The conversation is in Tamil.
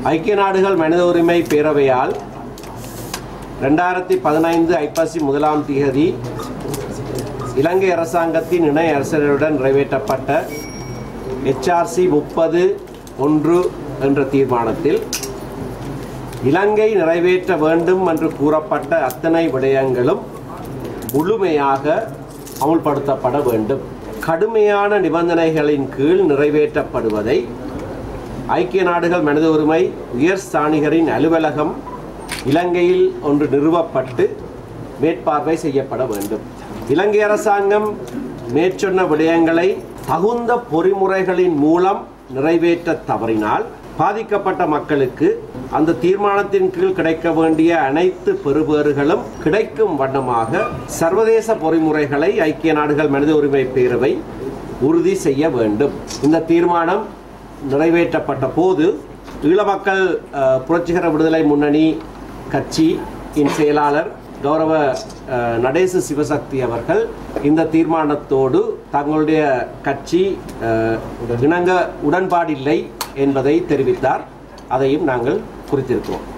ஐக்கிய நாடுகள் மனித உரிமை பேரவையால் ரெண்டாயிரத்தி பதினைந்து ஐப்பசி முதலாம் தேதி இலங்கை அரசாங்கத்தின் இணை அரசருடன் நிறைவேற்றப்பட்ட ஹெச்ஆர்சி முப்பது ஒன்று என்ற தீர்மானத்தில் இலங்கை நிறைவேற்ற வேண்டும் என்று கூறப்பட்ட அத்தனை விடயங்களும் முழுமையாக அமுல்படுத்தப்பட வேண்டும் கடுமையான நிபந்தனைகளின் கீழ் நிறைவேற்றப்படுவதை ஐக்கிய நாடுகள் மனித உரிமை உயர் ஸ்தானிகரின் அலுவலகம் இலங்கையில் ஒன்று நிறுவப்பட்டு மேற்பார்வை செய்யப்பட வேண்டும் இலங்கை அரசாங்கம் மேற்சொன்ன விடயங்களை தகுந்த பொறிமுறைகளின் மூலம் நிறைவேற்ற தவறினால் பாதிக்கப்பட்ட மக்களுக்கு அந்த தீர்மானத்தின் கீழ் கிடைக்க வேண்டிய அனைத்து பெறுபேறுகளும் கிடைக்கும் வண்ணமாக சர்வதேச பொறிமுறைகளை ஐக்கிய நாடுகள் மனித உரிமை பேரவை உறுதி செய்ய வேண்டும் இந்த தீர்மானம் நிறைவேற்றப்பட்ட போது ஈழ மக்கள் அஹ், புரட்சிகர விடுதலை முன்னணி கட்சியின் செயலாளர் கௌரவ அஹ், நடேசு சிவசக்தி அவர்கள் இந்த தீர்மானத்தோடு தங்களுடைய கட்சி அஹ், இணங்க உடன்பாடில்லை என்பதை தெரிவித்தார் அதையும் நாங்கள் குறித்திருக்கிறோம்